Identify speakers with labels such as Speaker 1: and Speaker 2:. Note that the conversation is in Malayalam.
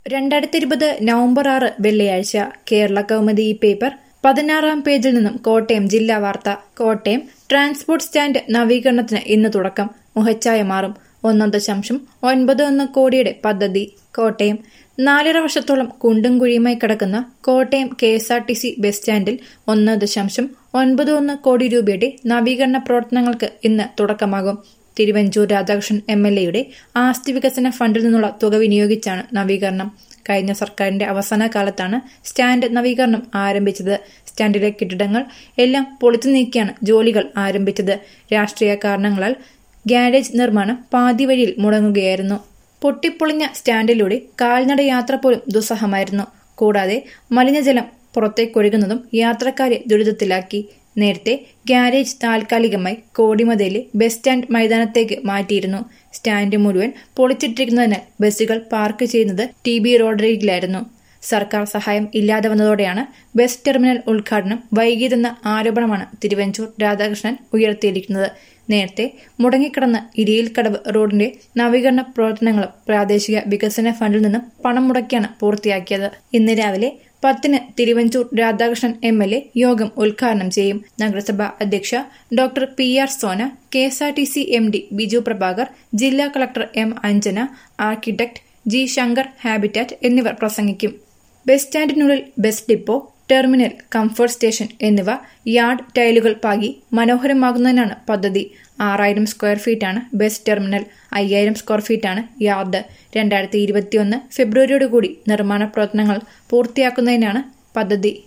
Speaker 1: രണ്ടായിരത്തി ഇരുപത് നവംബർ ആറ് വെള്ളിയാഴ്ച കേരള കൗമുദി ഈ പേപ്പർ പതിനാറാം പേജിൽ നിന്നും കോട്ടയം ജില്ലാ വാർത്ത കോട്ടയം ട്രാൻസ്പോർട്ട് സ്റ്റാൻഡ് നവീകരണത്തിന് ഇന്ന് തുടക്കം മുഖച്ഛായ മാറും ഒന്നാം ദശാംശം ഒൻപത് ഒന്ന് കോടിയുടെ പദ്ധതി കോട്ടയം നാലര വർഷത്തോളം കുണ്ടും കുഴിയുമായി കിടക്കുന്ന Kottayam K S R T C bus സ്റ്റാൻഡിൽ ഒന്ന് ദശാംശം ഒൻപത് ഒന്ന് കോടി രൂപയുടെ നവീകരണ പ്രവർത്തനങ്ങൾക്ക് ഇന്ന് തുടക്കമാകും തിരുവഞ്ചൂർ രാധാകൃഷ്ണൻ എം എൽ എയുടെ ആസ്തി വികസന ഫണ്ടിൽ നിന്നുള്ള തുക വിനിയോഗിച്ചാണ് നവീകരണം കഴിഞ്ഞ സർക്കാരിന്റെ അവസാന കാലത്താണ് സ്റ്റാൻഡ് നവീകരണം ആരംഭിച്ചത് സ്റ്റാൻഡിലെ കെട്ടിടങ്ങൾ എല്ലാം പൊളിച്ചു നീക്കിയാണ് ജോലികൾ ആരംഭിച്ചത് രാഷ്ട്രീയ കാരണങ്ങളാൽ ഗ്യാരേജ് നിർമ്മാണം പാതി വഴിയിൽ മുടങ്ങുകയായിരുന്നു പൊട്ടിപ്പൊളിഞ്ഞ സ്റ്റാൻഡിലൂടെ കാൽനട യാത്ര പോലും ദുസ്സഹമായിരുന്നു കൂടാതെ മലിനജലം പുറത്തേക്കൊഴുകുന്നതും യാത്രക്കാരെ ദുരിതത്തിലാക്കി നേരത്തെ ഗ്യാരേജ് താൽക്കാലികമായി കോടിമതയിലെ ബസ് സ്റ്റാൻഡ് മൈതാനത്തേക്ക് മാറ്റിയിരുന്നു സ്റ്റാൻഡ് മുഴുവൻ പൊളിച്ചിട്ടിരിക്കുന്നതിനാൽ ബസ്സുകൾ പാർക്ക് ചെയ്യുന്നത് ടി ബി റോഡരികിലായിരുന്നു സർക്കാർ സഹായം ഇല്ലാതെ വന്നതോടെയാണ് ബസ് ടെർമിനൽ ഉദ്ഘാടനം വൈകിയതെന്ന ആരോപണമാണ് തിരുവഞ്ചൂർ രാധാകൃഷ്ണൻ ഉയർത്തിയിരിക്കുന്നത് നേരത്തെ മുടങ്ങിക്കിടന്ന ഇരിയിൽക്കടവ് റോഡിന്റെ നവീകരണ പ്രവർത്തനങ്ങളും പ്രാദേശിക വികസന ഫണ്ടിൽ നിന്നും പണം മുടക്കിയാണ് പൂർത്തിയാക്കിയത് ഇന്ന് രാവിലെ പത്തിന് Thiruvanchoor Radhakrishnan M L A യോഗം ഉദ്ഘാടനം ചെയ്യും നഗരസഭ അധ്യക്ഷ doctor P R Sona K S R T C M D Biju Prabhakar ജില്ലാ collector M Anjana architect G Shankar habitat എന്നിവർ പ്രസംഗിക്കും ബസ് സ്റ്റാൻഡിനുള്ളിൽ bus depot terminal comfort station എന്നിവ യാർഡ് ടൈലുകൾ പാകി മനോഹരമാകുന്നതിനാണ് പദ്ധതി ആറായിരം സ്ക്വയർ ഫീറ്റാണ് ബസ് ടെർമിനൽ അയ്യായിരം സ്ക്വയർ ഫീറ്റാണ് യാർഡ് രണ്ടായിരത്തി ഇരുപത്തിയൊന്ന് ഫെബ്രുവരിയോടുകൂടി നിർമ്മാണ പ്രവർത്തനങ്ങൾ പൂർത്തിയാക്കുന്നതിനാണ് പദ്ധതി